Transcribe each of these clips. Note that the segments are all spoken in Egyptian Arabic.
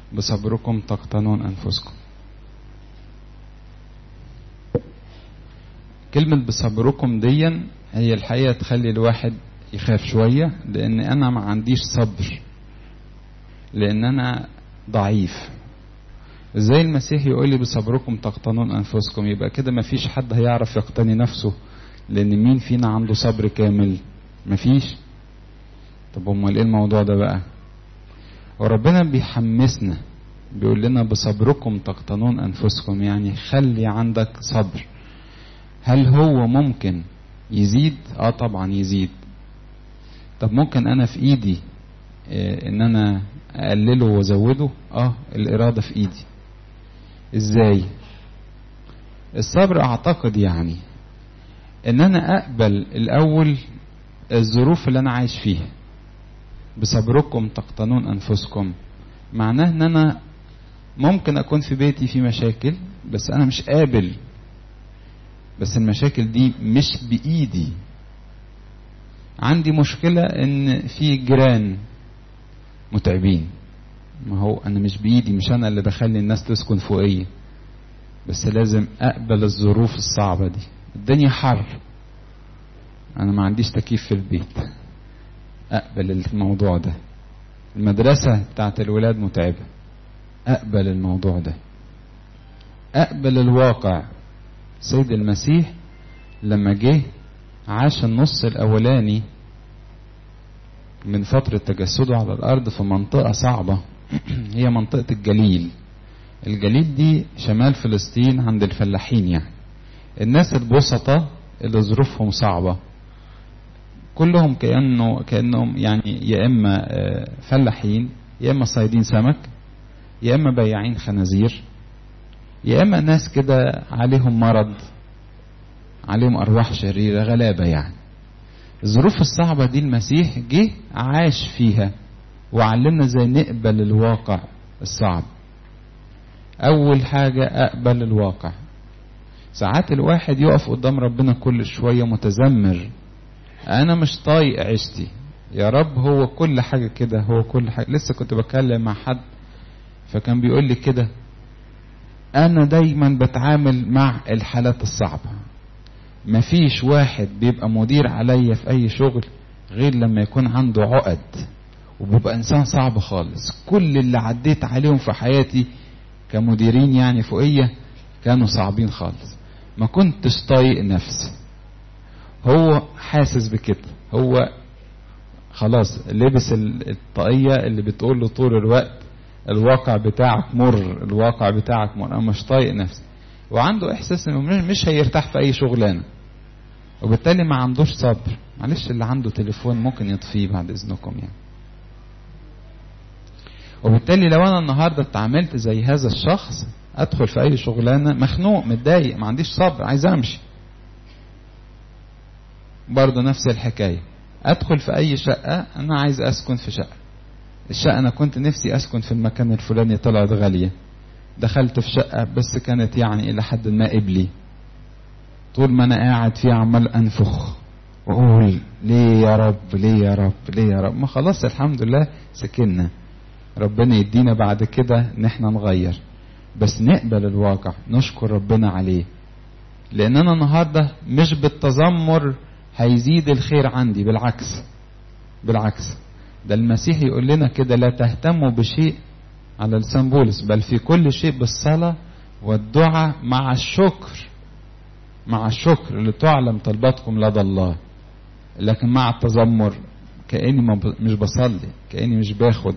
بصبركم تقتنون أنفسكم كلمة بصبركم ديا هي الحقيقة تخلي الواحد يخاف شوية لأن أنا ما عنديش صبر لأن أنا ضعيف ازاي المسيح يقول لي بصبركم تقتنون أنفسكم يبقى كده ما فيش حد هيعرف يقتني نفسه لأن مين فينا عنده صبر كامل مفيش طب امال ايه الموضوع ده بقى وربنا بيحمسنا بيقول لنا بصبركم تقتنون انفسكم يعني خلي عندك صبر هل هو ممكن يزيد اه طبعا يزيد طب ممكن انا في ايدي إيه ان انا اقلله وازوده اه الاراده في ايدي ازاي الصبر اعتقد يعني ان انا اقبل الاول الظروف اللي انا عايش فيها بصبركم تقتنون انفسكم معناه ان انا ممكن اكون في بيتي في مشاكل بس انا مش قابل بس المشاكل دي مش بايدي عندي مشكلة ان في جيران متعبين ما هو انا مش بايدي مش انا اللي بخلي الناس تسكن فوقية بس لازم اقبل الظروف الصعبة دي الدنيا حر انا ما عنديش تكييف في البيت اقبل الموضوع ده المدرسة بتاعت الولاد متعبة اقبل الموضوع ده اقبل الواقع سيد المسيح لما جه عاش النص الاولاني من فترة تجسده على الارض في منطقة صعبة هي منطقة الجليل الجليل دي شمال فلسطين عند الفلاحين يعني الناس البسطة اللي ظروفهم صعبة كلهم كأنه كأنهم يعني يا إما فلاحين يا إما صيادين سمك يا إما بياعين خنازير يا إما ناس كده عليهم مرض عليهم أرواح شريرة غلابة يعني الظروف الصعبة دي المسيح جه عاش فيها وعلمنا ازاي نقبل الواقع الصعب أول حاجة أقبل الواقع ساعات الواحد يقف قدام ربنا كل شوية متذمر انا مش طايق عيشتي يا رب هو كل حاجة كده هو كل حاجة لسه كنت بتكلم مع حد فكان بيقول لي كده انا دايما بتعامل مع الحالات الصعبة مفيش واحد بيبقى مدير عليا في اي شغل غير لما يكون عنده عقد وبيبقى انسان صعب خالص كل اللي عديت عليهم في حياتي كمديرين يعني فوقية كانوا صعبين خالص ما كنتش طايق نفسي هو حاسس بكده هو خلاص لبس الطاقية اللي بتقول له طول الوقت الواقع بتاعك مر الواقع بتاعك مر انا مش طايق نفسي وعنده احساس انه مش هيرتاح في اي شغلانه وبالتالي ما عندوش صبر معلش اللي عنده تليفون ممكن يطفيه بعد اذنكم يعني وبالتالي لو انا النهارده اتعاملت زي هذا الشخص ادخل في اي شغلانه مخنوق متضايق ما عنديش صبر عايز امشي برضه نفس الحكايه ادخل في اي شقه انا عايز اسكن في شقه الشقه انا كنت نفسي اسكن في المكان الفلاني طلعت غاليه دخلت في شقه بس كانت يعني الى حد ما قبلي طول ما انا قاعد فيها عمال انفخ واقول ليه يا رب ليه يا رب ليه يا رب ما خلاص الحمد لله سكننا ربنا يدينا بعد كده ان احنا نغير بس نقبل الواقع نشكر ربنا عليه لان انا النهارده مش بالتذمر هيزيد الخير عندي بالعكس بالعكس ده المسيح يقول لنا كده لا تهتموا بشيء على لسان بولس بل في كل شيء بالصلاة والدعاء مع الشكر مع الشكر لتعلم طلباتكم لدى الله لكن مع التذمر كأني مش بصلي كأني مش باخد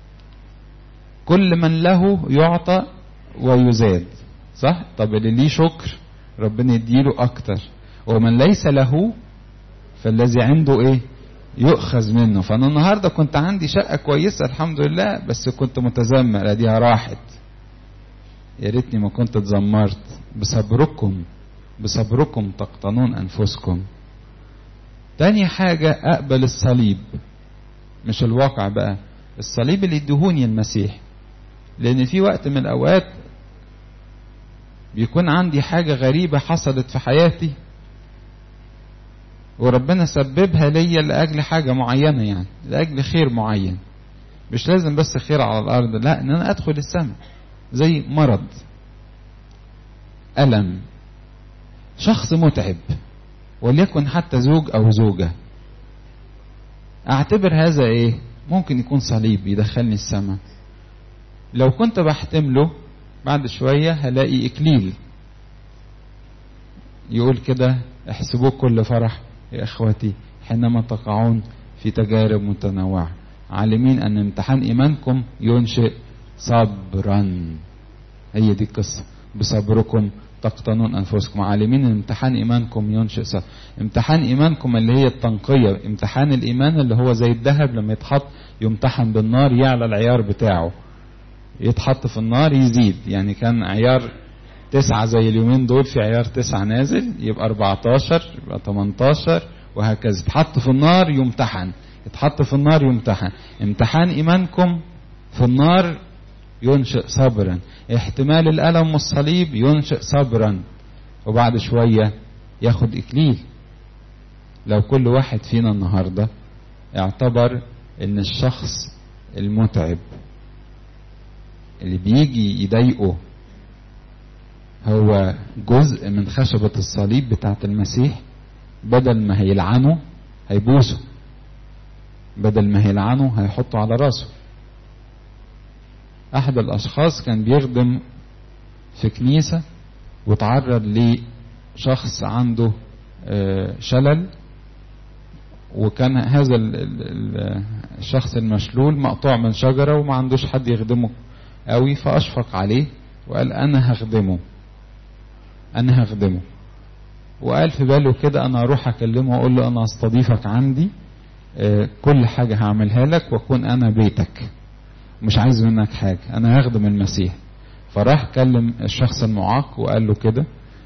كل من له يعطى ويزاد صح طب اللي ليه شكر ربنا يديله اكتر ومن ليس له فالذي عنده ايه يؤخذ منه فانا النهارده كنت عندي شقه كويسه الحمد لله بس كنت متذمر اديها راحت يا ريتني ما كنت اتذمرت بصبركم بصبركم تقتنون انفسكم تاني حاجة اقبل الصليب مش الواقع بقى الصليب اللي يدهوني المسيح لان في وقت من الاوقات بيكون عندي حاجة غريبة حصلت في حياتي وربنا سببها ليا لأجل حاجة معينة يعني لأجل خير معين مش لازم بس خير على الارض لا ان انا ادخل السماء زي مرض الم شخص متعب وليكن حتى زوج او زوجه اعتبر هذا ايه ممكن يكون صليب يدخلني السماء لو كنت بحتمله بعد شوية هلاقي إكليل يقول كده احسبوه كل فرح يا إخوتي حينما تقعون في تجارب متنوعة عالمين أن امتحان إيمانكم ينشئ صبرا هي دي القصة بصبركم تقتنون أنفسكم عالمين أن امتحان إيمانكم ينشئ صبر امتحان إيمانكم اللي هي التنقية امتحان الإيمان اللي هو زي الذهب لما يتحط يمتحن بالنار يعلى العيار بتاعه يتحط في النار يزيد يعني كان عيار تسعة زي اليومين دول في عيار تسعة نازل يبقى 14 يبقى 18 وهكذا يتحط في النار يمتحن يتحط في النار يمتحن امتحان إيمانكم في النار ينشئ صبرا احتمال الألم والصليب ينشئ صبرا وبعد شوية ياخد إكليل لو كل واحد فينا النهاردة اعتبر ان الشخص المتعب اللي بيجي يضايقه هو جزء من خشبة الصليب بتاعة المسيح بدل ما هيلعنه هيبوسه بدل ما هيلعنه هيحطه على راسه احد الاشخاص كان بيخدم في كنيسة وتعرض لشخص عنده شلل وكان هذا الشخص المشلول مقطوع من شجرة وما عندوش حد يخدمه قوي فأشفق عليه وقال أنا هخدمه أنا هخدمه وقال في باله كده أنا أروح أكلمه وأقول له أنا أستضيفك عندي كل حاجة هعملها لك وأكون أنا بيتك مش عايز منك حاجة أنا هخدم المسيح فراح كلم الشخص المعاق وقال له كده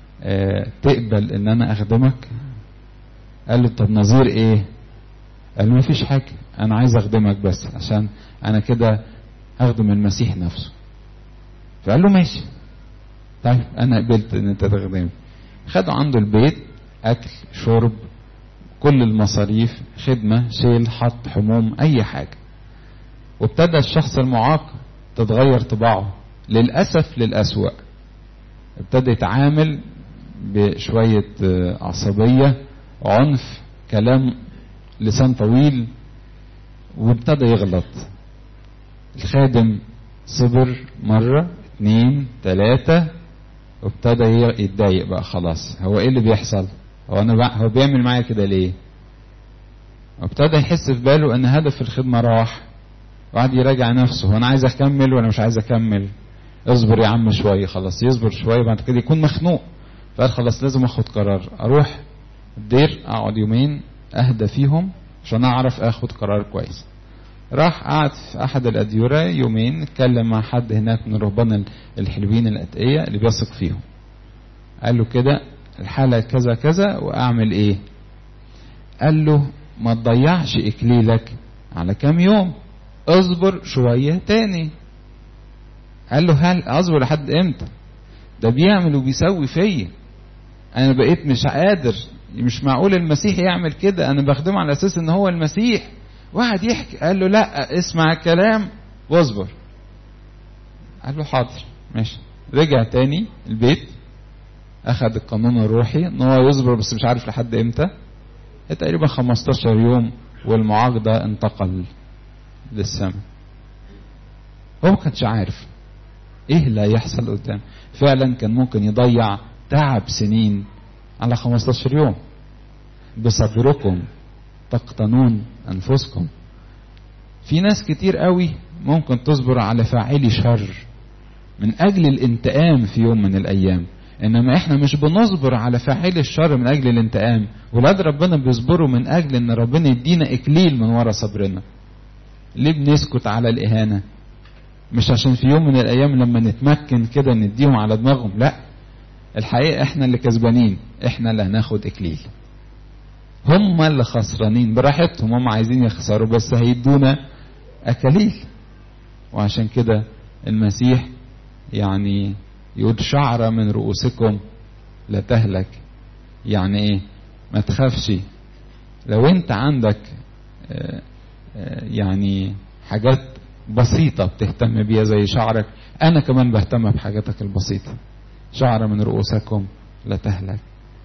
تقبل إن أنا أخدمك قال له طب نظير إيه قال له مفيش حاجة أنا عايز أخدمك بس عشان أنا كده أخدم المسيح نفسه فقال له ماشي طيب أنا قبلت إن أنت تخدمني خدوا عنده البيت أكل شرب كل المصاريف خدمة شيل حط حموم أي حاجة وابتدى الشخص المعاق تتغير طباعه للأسف للأسوأ ابتدى يتعامل بشوية عصبية عنف كلام لسان طويل وابتدى يغلط الخادم صبر مرة اتنين تلاتة وابتدى يتضايق بقى خلاص هو ايه اللي بيحصل هو انا بقى هو بيعمل معايا كده ليه وابتدى يحس في باله ان هدف الخدمة راح وقعد يراجع نفسه هو انا عايز اكمل ولا مش عايز اكمل اصبر يا عم شوية خلاص يصبر شوية بعد كده يكون مخنوق فقال خلاص لازم اخد قرار اروح الدير اقعد يومين اهدى فيهم عشان اعرف اخد قرار كويس راح قعد في احد الاديره يومين اتكلم مع حد هناك من رهبان الحلوين الاتقيه اللي بيثق فيهم قال له كده الحاله كذا كذا واعمل ايه قال له ما تضيعش اكليلك على كام يوم اصبر شويه تاني قال له هل اصبر لحد امتى ده بيعمل وبيسوي فيا انا بقيت مش قادر مش معقول المسيح يعمل كده انا بخدمه على اساس ان هو المسيح واحد يحكي قال له لا اسمع الكلام واصبر قال له حاضر ماشي رجع تاني البيت اخذ القانون الروحي ان هو يصبر بس مش عارف لحد امتى تقريبا 15 يوم والمعاق ده انتقل للسماء هو ما كانش عارف ايه اللي هيحصل قدام فعلا كان ممكن يضيع تعب سنين على 15 يوم بصبركم تقتنون انفسكم في ناس كتير قوي ممكن تصبر على فاعلي شر من اجل الانتقام في يوم من الايام انما احنا مش بنصبر على فاعلي الشر من اجل الانتقام ولاد ربنا بيصبروا من اجل ان ربنا يدينا اكليل من ورا صبرنا ليه بنسكت على الاهانه مش عشان في يوم من الايام لما نتمكن كده نديهم على دماغهم لا الحقيقه احنا اللي كسبانين احنا اللي هناخد اكليل هم اللي خسرانين براحتهم هم عايزين يخسروا بس هيدونا اكاليل وعشان كده المسيح يعني يقول شعرة من رؤوسكم لا تهلك يعني ايه ما تخافش لو انت عندك يعني حاجات بسيطة بتهتم بيها زي شعرك أنا كمان بهتم بحاجاتك البسيطة شعر من رؤوسكم لا تهلك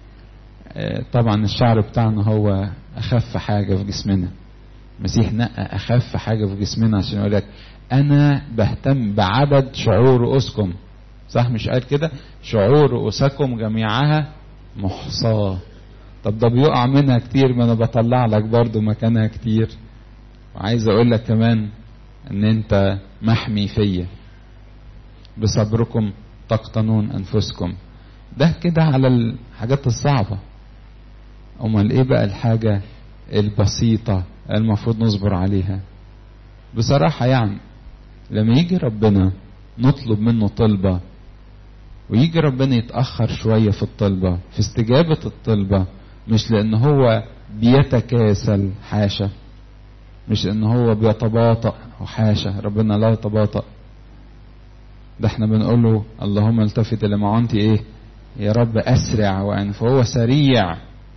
طبعا الشعر بتاعنا هو أخف حاجة في جسمنا المسيح نقى أخف حاجة في جسمنا عشان يقول لك أنا بهتم بعدد شعور رؤوسكم صح مش قال كده شعور رؤوسكم جميعها محصاة طب ده بيقع منها كتير ما انا بطلع لك برضو مكانها كتير وعايز اقول لك كمان ان انت محمي فيا بصبركم تقتنون انفسكم ده كده على الحاجات الصعبة امال ايه بقى الحاجة البسيطة المفروض نصبر عليها بصراحة يعني لما يجي ربنا نطلب منه طلبة ويجي ربنا يتأخر شوية في الطلبة في استجابة الطلبة مش لأن هو بيتكاسل حاشا مش لأن هو بيتباطأ وحاشا ربنا لا يتباطأ ده احنا بنقول له اللهم التفت إلى معونتي ايه يا رب أسرع وأن فهو سريع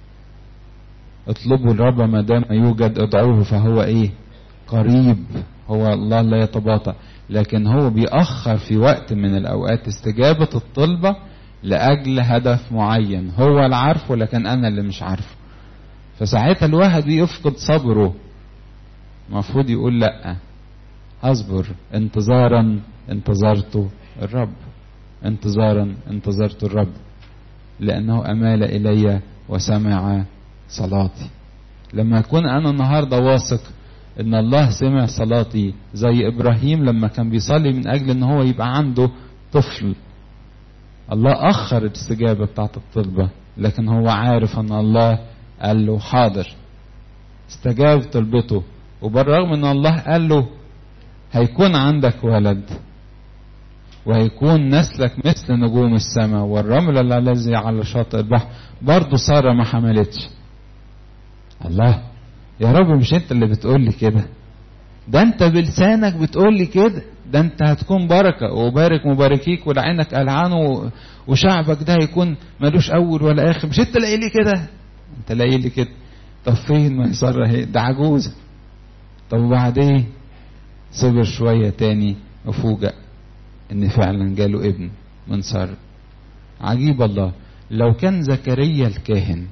اطلبوا الرب ما دام يوجد ادعوه فهو ايه قريب هو الله لا يتباطأ لكن هو بيأخر في وقت من الأوقات استجابة الطلبة لأجل هدف معين هو اللي عارفه لكن أنا اللي مش عارفه فساعتها الواحد بيفقد صبره المفروض يقول لأ هصبر انتظارا انتظرت الرب انتظارا انتظرت الرب لأنه أمال إلي وسمع صلاتي لما أكون أنا النهاردة واثق ان الله سمع صلاتي زي ابراهيم لما كان بيصلي من اجل ان هو يبقى عنده طفل الله اخر الاستجابة بتاعت الطلبة لكن هو عارف ان الله قال له حاضر استجاب طلبته وبالرغم ان الله قال له هيكون عندك ولد وهيكون نسلك مثل نجوم السماء والرمل الذي على شاطئ البحر برضه سارة ما حملتش الله يا رب مش انت اللي بتقول لي كده ده انت بلسانك بتقول لي كده ده انت هتكون بركة وبارك مباركيك ولعينك ألعنه وشعبك ده هيكون ملوش أول ولا آخر مش انت لاقي لي كده انت لاقي لي كده طب فين ما يصر اهي ده عجوزة طب وبعدين صبر شوية تاني وفوجئ ان فعلا جاله ابن من سارة عجيب الله لو كان زكريا الكاهن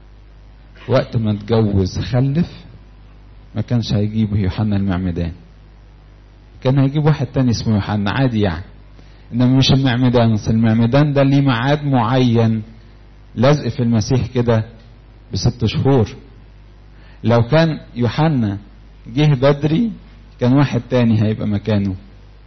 وقت ما اتجوز خلف ما كانش هيجيبه يوحنا المعمدان كان هيجيب واحد تاني اسمه يوحنا عادي يعني انما مش المعمدان اصل المعمدان ده ليه ميعاد معين لازق في المسيح كده بست شهور لو كان يوحنا جه بدري كان واحد تاني هيبقى مكانه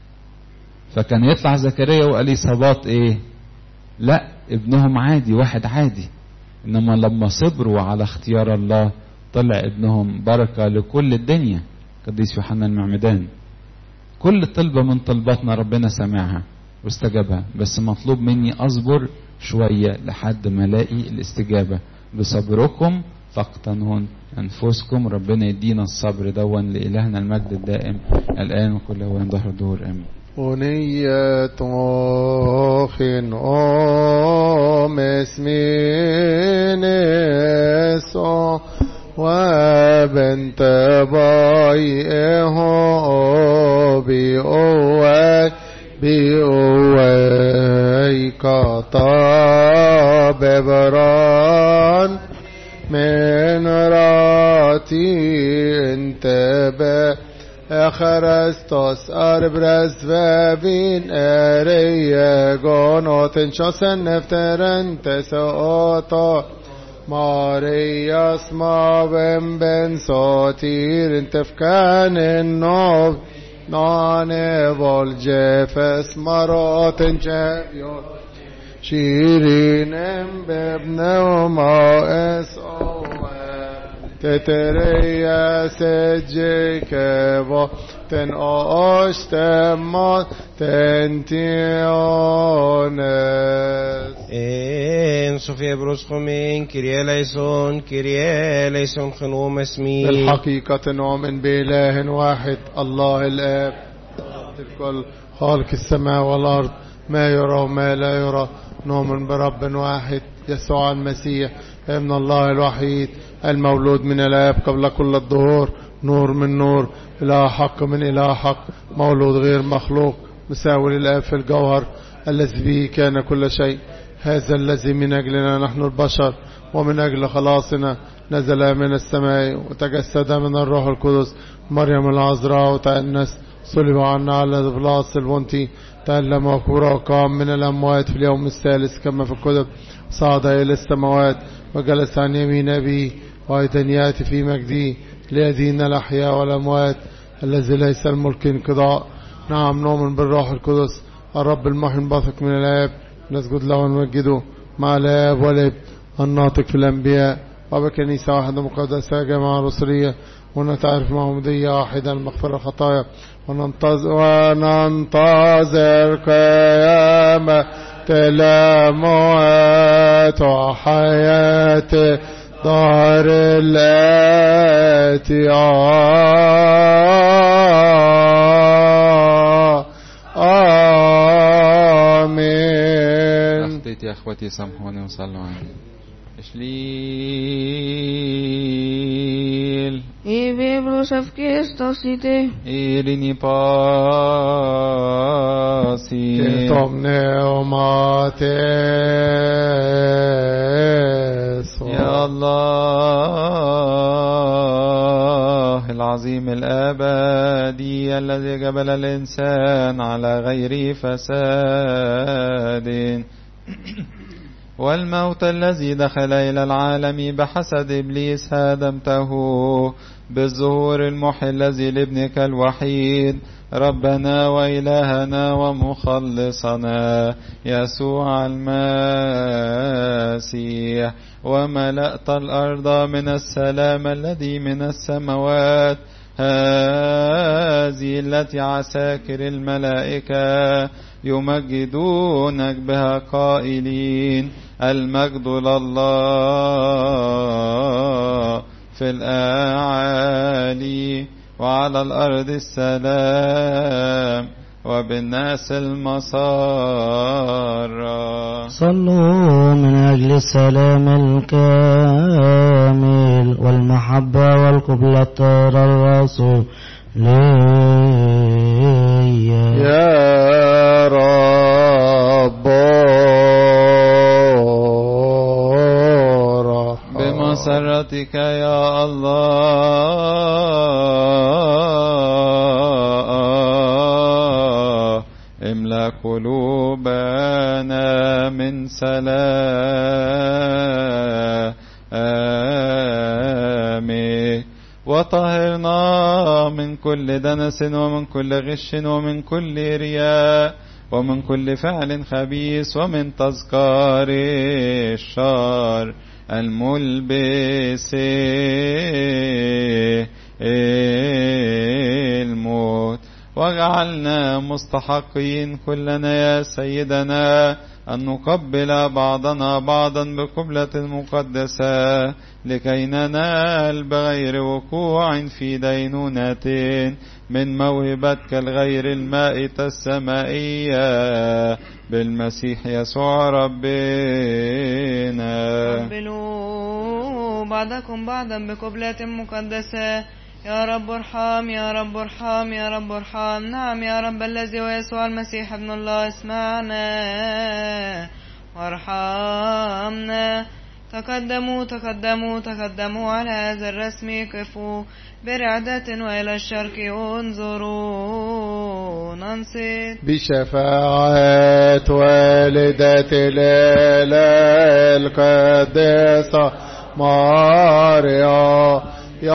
فكان يطلع زكريا واليصابات ايه لا ابنهم عادي واحد عادي انما لما صبروا على اختيار الله طلع ابنهم بركة لكل الدنيا قديس يوحنا المعمدان كل طلبة من طلباتنا ربنا سمعها واستجابها بس مطلوب مني اصبر شوية لحد ما الاقي الاستجابة بصبركم تقتنون انفسكم ربنا يدينا الصبر دون لالهنا المجد الدائم الان وكل وين ظهر الدور امين ونية خن أم اسمين سو وبنت بايئه بأوي بأوي كطاب بران من راتي انتبه خرستوس اربرز و بین اره گانات شاسن نفترن تساتا مارياس ما بن بن ساتير تفكان النوب نان والجفس مرات جفيون شيرين بابن وما اسعوه تتريا سجيك با تن آشتما تنتيونس En Sofia Broschomen, Kyrie eleison, Kyrie eleison خنوم اسمي بالحقيقة نؤمن بإله واحد الله الآب الكل خالق السماء والأرض ما يرى وما لا يرى نؤمن برب واحد يسوع المسيح ابن الله الوحيد المولود من الآب قبل كل الظهور نور من نور إله حق من إله حق مولود غير مخلوق مساوي للآب في الجوهر الذي به كان كل شيء هذا الذي من أجلنا نحن البشر ومن أجل خلاصنا نزل من السماء وتجسد من الروح القدس مريم العذراء وتأنس صلب عنا على بلاس البنطي تألم وكبر وقام من الأموات في اليوم الثالث كما في الكتب صعد إلى السماوات وجلس عن يمين أبيه وأيضا يأتي في مجده ليدين الأحياء والأموات الذي ليس الملك انقضاء نعم نؤمن بالروح القدس الرب المحي بثق من الآب نسجد له ونمجده مع الآب والابن الناطق في الأنبياء وبكنيسة واحدة مقدسة جامعة رسولية ونتعرف معمودية واحدة المغفرة الخطايا وننتظر, وننتظر قيامة الأموات وحياة دار الآتي آمين أخطيت يا أخوتي سامحوني وصلوا عني إشليل I vibros av Kristus i det. إيريني باسي كنتم نعماتيس يا الله العظيم الأبدي الذي جبل الإنسان على غير فساد والموت الذي دخل إلى العالم بحسد إبليس هدمته بالظهور المحي الذي لابنك الوحيد ربنا وإلهنا ومخلصنا يسوع المسيح وملأت الأرض من السلام الذي من السماوات هذه التي عساكر الملائكة يمجدونك بها قائلين المجد لله في الأعالي وعلى الأرض السلام وبالناس المسار صلوا من أجل السلام الكامل والمحبة والقبلة الرسول يا رب رحم بمسرتك يا الله املأ قلوبنا من سلامك وطهرنا من كل دنس ومن كل غش ومن كل رياء ومن كل فعل خبيث ومن تذكار الشر الملبس الموت واجعلنا مستحقين كلنا يا سيدنا أن نقبل بعضنا بعضا بقبلة مقدسة لكي ننال بغير وقوع في دينونة من موهبتك الغير المائتة السمائية بالمسيح يسوع ربنا قبلوا بعضكم بعضا بقبلة مقدسة يا رب ارحم يا رب ارحم يا رب ارحم نعم يا رب الذي ويسوع المسيح ابن الله اسمعنا وارحمنا تقدموا تقدموا تقدموا على هذا الرسم قفوا برعدة وإلى الشرق انظروا ننصت بشفاعة والدة الإله القديسة ماريا